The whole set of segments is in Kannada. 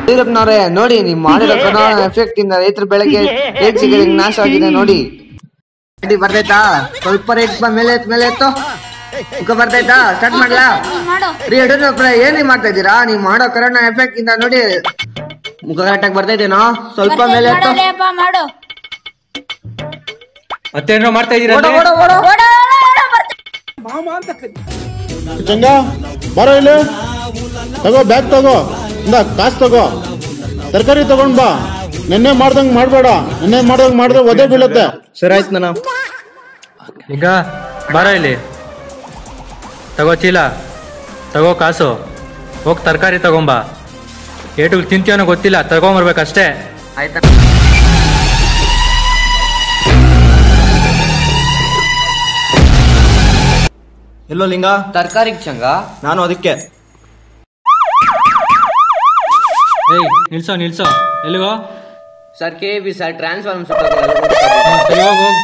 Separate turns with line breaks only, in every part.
ಯಡಿಯೂರಪ್ಪನವ್ರೆ ನೋಡಿ ನೀವು ಮಾಡಿರೋ ಕೊರೋನಾ ಎಫೆಕ್ಟ್ ಇಂದ ರೈತರ ಬೆಳೆಗೆ ರೇಟ್ ಸಿಗದೆ ಹಿಂಗ್ ನಾಶ ಆಗಿದೆ ನೋಡಿ ರೆಡಿ ಬರ್ತೈತಾ ಸ್ವಲ್ಪ ರೇಟ್ ಮೇಲೆ ಎತ್ತು ಮೇಲೆ ಎತ್ತು ಮುಖ ಬರ್ತೈತಾ ಸ್ಟಾರ್ಟ್ ಮಾಡ್ಲಾ
ಮಾಡು
ರೀ ಯಡಿಯೂರಪ್ಪ ಏನ್ ಮಾಡ್ತಾ ಇದ್ದೀರಾ ನೀವು ಮಾಡೋ ಕೊರೋನಾ ಎಫೆಕ್ಟ್ ಇಂದ ನೋಡಿ ಮುಖ ಕರೆಕ್ಟಾಗಿ ಬರ್ತೈತೇನೋ ಸ್ವಲ್ಪ ಮೇಲೆ ಎತ್ತು
ಮಾಡಲೇಪ್ಪ ಮಾಡು
ಮತ್ತೇನೋ ಮಾಡ್ತಾ ಇದೀರಾ
ಓಡ ಓಡ ಓಡ
ಓಡ ಓಡ, ಓಡ, ಬರ್ತೀನಿ.
ಚಂಗ ಬರೋ ಇಲ್ಲಿ ತಗೋ ಬ್ಯಾಗ್ ತಗೋ ಇಂದ ಕಾಸು ತಗೋ ತರಕಾರಿ ತಗೊಂಡ್ ಬಾ ನಿನ್ನೆ ಮಾಡ್ದಂಗ್ ಮಾಡ್ಬೇಡ ನಿನ್ನೆ ಮಾಡ್ದಂಗ್ ಮಾಡಿದ್ರೆ ಒದೆ ಬೀಳುತ್ತೆ
ಸರಿ ಆಯ್ತು ನಾನು
ಈಗ ಬಾರ ಇಲ್ಲಿ ತಗೋ ಚೀಲ ತಗೋ ಕಾಸು ಹೋಗಿ ತರಕಾರಿ ತಗೊಂಬ ಏಟು ತಿಂತೀವನೋ ಗೊತ್ತಿಲ್ಲ ತಗೊಂಬರ್ಬೇಕಷ್ಟೇ
ಆಯ್ತಾ
ಎಲ್ಲೋ ಲಿಂಗ
ತರಕಾರಿಗೆ ಚಂಗ
ನಾನು ಅದಕ್ಕೆ
ಏಯ್ ನಿಲ್ಸೋ ನಿಲ್ಸೋ ಎಲ್ಲಿಗೋ
sir K B sir transform
ಹಾ, ಸರಿ ಹೋಗ್ ಹೋಗ್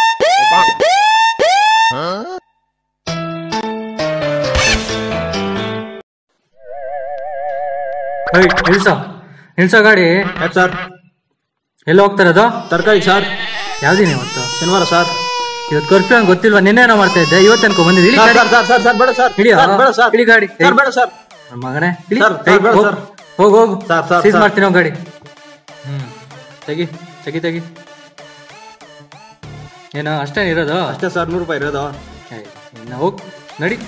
ಏಯ್ ನಿಲ್ಸೋ ನಿಲ್ಸೋ ಗಾಡಿ
ಯಾಕೆ ಸರ್
ಎಲ್ಲಿ ಹೋಗ್ತಾರದು
ತರಕಾರಿ ಸರ್
ಯಾವ್ದಿನ ಇವತ್ತು
ಶನಿವಾರ ಸರ್
ಇವತ್ತು ಕರ್ಫ್ಯೂ ಅಂತ ಗೊತ್ತಿಲ್ವಾ ನಿನ್ನೆನೋ ಮಾಡ್ತಾ ಇದ್ದೆ ಇವತ್ತು ಅನ್ಕೊ ಬಂದಿದ್ದೆ ಇಳಿ
ಸರ್
ಗಾಡಿ.
ಸರ್ ಸರ್ ಸರ್ ಬೇಡ ಸರ್
ಹಿಡಿಯೋ
ಸರ್, ಬೇಡ ಸರ್
ಇಳಿ ಗಾಡಿ
ಸರ್ ಬೇಡ ಸರ್
ನನ್ ಮಗನೇ ಇಳಿ
ಸರ್, ಸರ್,
ಏಯ್,
ಬೇಡ
ಹೋಗ್.
ಸರ್.
ಹೋಗ್ ಹೋಗು
ಸರ್, ಸರ್,
ಸೀಸ್
ಸರ್.
ಮಾಡ್ತೀನಿ ಹೋಗ್ ಗಾಡಿ ಹ್ಮ್ ತೆಗಿ ತೆಗಿ ತೆಗಿ ಏನೋ ಅಷ್ಟೇ ಇರೋದು
ಅಷ್ಟೇ ಸರ್ ನೂರು ರೂಪಾಯಿ ಇರೋದು
ಏಯ್, ಇನ್ನ ಹೋಗ್ ನಡಿ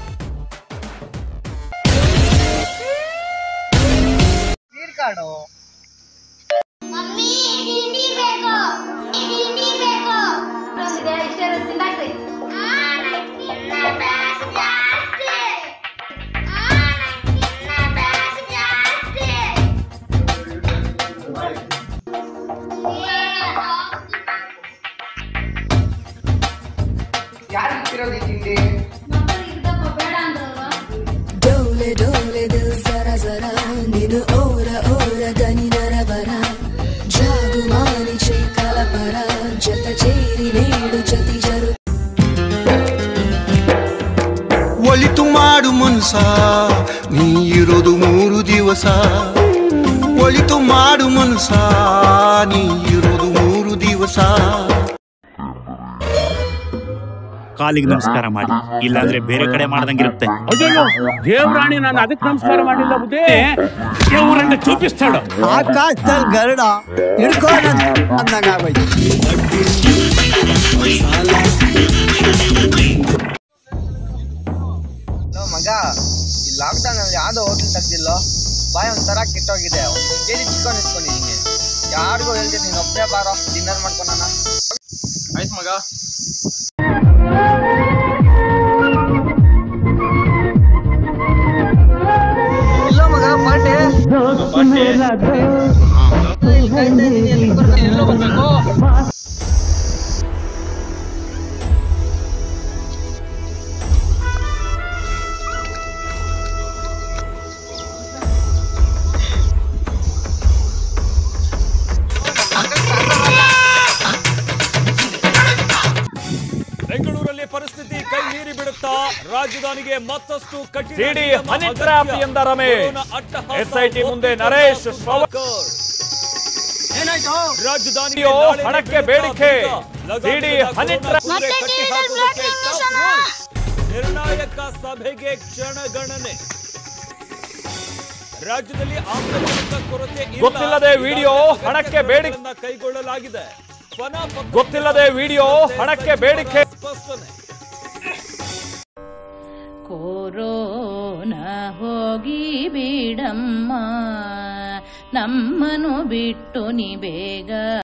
ಮಮ್ಮಿ ತಿಂಡಿ ಬೇಕು ತಿಂಡಿ ಬೇಕು ಬಂದಿದೆ ಇಷ್ಟೇ ಇರೋದು ತಿಂದಾಕ್ರಿ
ಡೋಲೆ ಡೋಲೆ ದಿಲ್ ಜರ ಜರ ನೀನು ಓರ ಓರ ದನಿ ನರಬರ ಜಾಗುಮಾನಿ ಚೇಕಲ ಪರ ಜತ ಚೇರಿ ನೇಡು ಜತಿ ಜರು
ಒಳಿತು ಮಾಡು ಮನ್ಸ ನೀ ಇರೋದು ಮೂರು ದಿವಸ ಒಳಿತು ಮಾಡು ಮನ್ಸ ನೀ ಇರೋದು ಮೂರು ದಿವಸ
ಕಾಲಿಗೆ ನಮಸ್ಕಾರ ಮಾಡಿ ಇಲ್ಲಾಂದ್ರೆ ಬೇರೆ ಕಡೆ ಮಾಡ್ದಂಗಿರುತ್ತೆ
ಅಯ್ಯೋ ದೇವರಾಣಿ ನಾನು ಅದಕ್ಕೆ ನಮಸ್ಕಾರ ಮಾಡಿಲ್ಲ ಬುದ್ಧಿ ದೇವರನ್ನ చూపిస్తాడు
ಆಕಾಶದಲ್ಲಿ ಗರುಡ ಹಿಡ್ಕೊಂಡು ಅಂದಂಗ ಆಗೋಯ್ತು
ಹಲೋ ಮಗ ಈ ಲಾಕ್ಡೌನ್ ಅಲ್ಲಿ ಯಾವ್ದೋ ಹೋಟೆಲ್ ತೆಗ್ದಿಲ್ಲೋ ಬಾಯ್ ಒಂಥರ ಕೆಟ್ಟೋಗಿದೆ ಒಂದು ಕೆ ಜಿ ಚಿಕನ್ ಇಟ್ಕೊಂಡಿದ್ದೀನಿ ಯಾರಿಗೂ ಹೇಳ್ತೀನಿ ನೀನು ಒಬ್ಬನೇ ಬಾರೋ ಡಿನ್ನರ್ ಮಾಡ್ಕೊಳೋಣ
ಆಯ್ತು ಮಗ
ಇಲ್ಲ ಮಗ ಪಾರ್ಟಿ
ಬೆಂಗಳೂರಲ್ಲಿ ಪರಿಸ್ಥಿತಿ ಕೈ ಮೀರಿ ಬಿಡುತ್ತಾ ರಾಜಧಾನಿಗೆ ಮತ್ತಷ್ಟು ಕಠಿಣ ಹನಿ ಟ್ರ್ಯಾಪ್ ಎಂದ ರಮೇಶ್ ಎಸ್ಐಟಿ ಮುಂದೆ ನರೇಶ್ ರಾಜಧಾನಿಯೋ ಹಣಕ್ಕೆ ಬೇಡಿಕೆ ಸಿಡಿ ಹನಿ ಟ್ರ್ಯಾಪ್ ಮುಂದೆ ಕಟ್ಟಿ ಹಾಕುವುದಕ್ಕೆ ಟಫ್ ನಿರ್ಣಾಯಕ ಸಭೆಗೆ ಕ್ಷಣಗಣನೆ ರಾಜ್ಯದಲ್ಲಿ ಆಮ್ಲಜನಕ ಕೊರತೆ ಗೊತ್ತಿಲ್ಲದೆ ವಿಡಿಯೋ ಹಣಕ್ಕೆ ಬೇಡಿಕೆ ಕೈಗೊಳ್ಳಲಾಗಿದೆ ಗೊತ್ತಿಲ್ಲದೆ ವಿಡಿಯೋ ಹಣಕ್ಕೆ ಬೇಡಿಕೆ ಸ್ಪಷ್ಟನೆ
ಕೊರೋನಾ ಹೋಗಿ ಬಿಡಮ್ಮ ನಮ್ಮನು ಬಿಟ್ಟು ನೀ ಬೇಗ